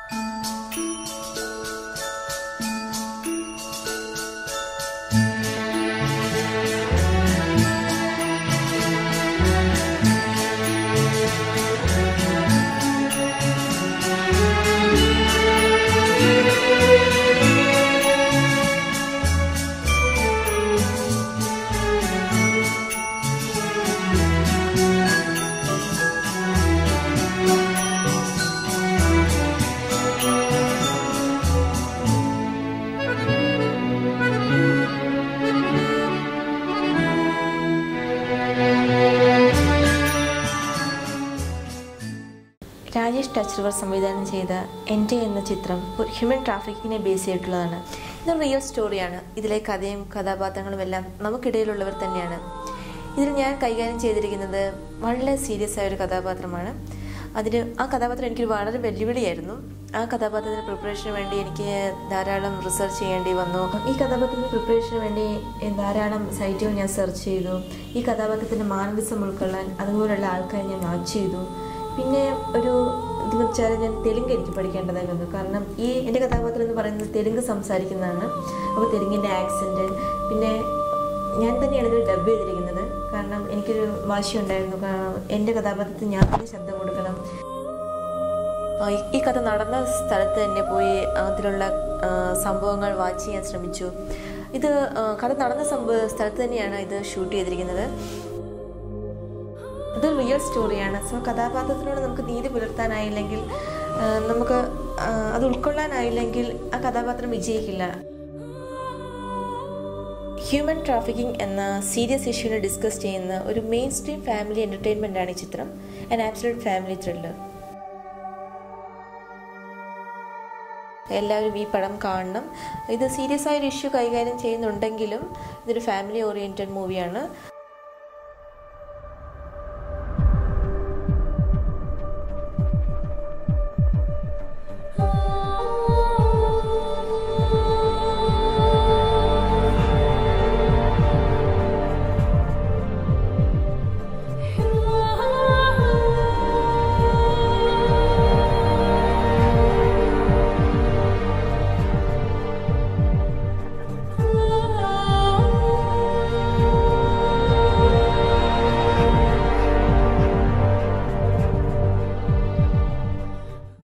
രാജേഷ് ടച്ചർവർ സംവിധാനം ചെയ്ത എൻ്റെ എന്ന ചിത്രം ഒരു ഹ്യൂമൻ ട്രാഫിക്കിങ്ങിനെ ബേസ് ചെയ്തിട്ടുള്ളതാണ് ഇത് റിയൽ സ്റ്റോറിയാണ് ഇതിലെ കഥയും കഥാപാത്രങ്ങളും എല്ലാം നമുക്കിടയിലുള്ളവർ തന്നെയാണ് ഇതിൽ ഞാൻ കൈകാര്യം ചെയ്തിരിക്കുന്നത് വളരെ സീരിയസ് ആയ ഒരു കഥാപാത്രമാണ് അതിന് ആ കഥാപാത്രം എനിക്ക് വളരെ വെല്ലുവിളിയായിരുന്നു ആ കഥാപാത്രത്തിൻ്റെ പ്രിപ്പറേഷന് വേണ്ടി എനിക്ക് ധാരാളം റിസർച്ച് ചെയ്യേണ്ടി വന്നു ഈ കഥാപാത്രത്തിൻ്റെ പ്രിപ്പറേഷന് വേണ്ടി ധാരാളം സൈറ്റുകൾ ഞാൻ സെർച്ച് ചെയ്തു ഈ കഥാപാത്രത്തിൻ്റെ മാനവിസം ഉൾക്കൊള്ളാൻ അതുപോലുള്ള ആൾക്കാരെ ഞാൻ വാച്ച് ചെയ്തു പിന്നെ ഒരു ഇതെന്ന് വെച്ചാൽ ഞാൻ തെലുങ്ക് എനിക്ക് പഠിക്കേണ്ടതായി വന്നു കാരണം ഈ എൻ്റെ കഥാപാത്രം എന്ന് പറയുന്നത് തെലുങ്ക് സംസാരിക്കുന്നതാണ് അപ്പോൾ തെലുങ്കിൻ്റെ ആക്സെൻറ്റ് പിന്നെ ഞാൻ തന്നെയാണ് ഇതിൽ ഡബ് ചെയ്തിരിക്കുന്നത് കാരണം എനിക്കൊരു വാശിയുണ്ടായിരുന്നു കാരണം എൻ്റെ കഥാപാത്രത്തിന് ഞാൻ തന്നെ ശബ്ദം കൊടുക്കണം ആ, ഈ- ഈ കഥ നടന്ന സ്ഥലത്ത് തന്നെ പോയി അതിലുള്ള ആ, സംഭവങ്ങൾ വാച്ച് ചെയ്യാൻ ശ്രമിച്ചു ഇത് ആ, കഥ നടന്ന സംഭവ സ്ഥലത്ത് തന്നെയാണ് ഇത് ഷൂട്ട് ചെയ്തിരിക്കുന്നത് ഇത് റിയൽ സ്റ്റോറിയാണ് സോ കഥാപാത്രത്തിനോട് നമുക്ക് നീതി പുലർത്താനായില്ലെങ്കിൽ ആ, നമുക്ക് ആ, അത് ഉൾക്കൊള്ളാനായില്ലെങ്കിൽ ആ കഥാപാത്രം വിജയിക്കില്ല ഹ്യൂമൻ ട്രാഫിക്കിംഗ് എന്ന സീരിയസ് ഇഷ്യൂവിനെ ഡിസ്കസ് ചെയ്യുന്ന ഒരു മെയിൻ സ്ട്രീം ഫാമിലി എൻ്റർടൈൻമെൻ്റ് ആണ് ഈ ചിത്രം ആൻ ആബ്സലൂട്ട് ഫാമിലി ത്രില്ലർ എല്ലാവരും ഈ പടം കാണണം ഇത് സീരിയസ് ആയൊരു ഇഷ്യൂ കൈകാര്യം ചെയ്യുന്നുണ്ടെങ്കിലും ഇതൊരു ഫാമിലി ഓറിയൻറ്റഡ് മൂവിയാണ്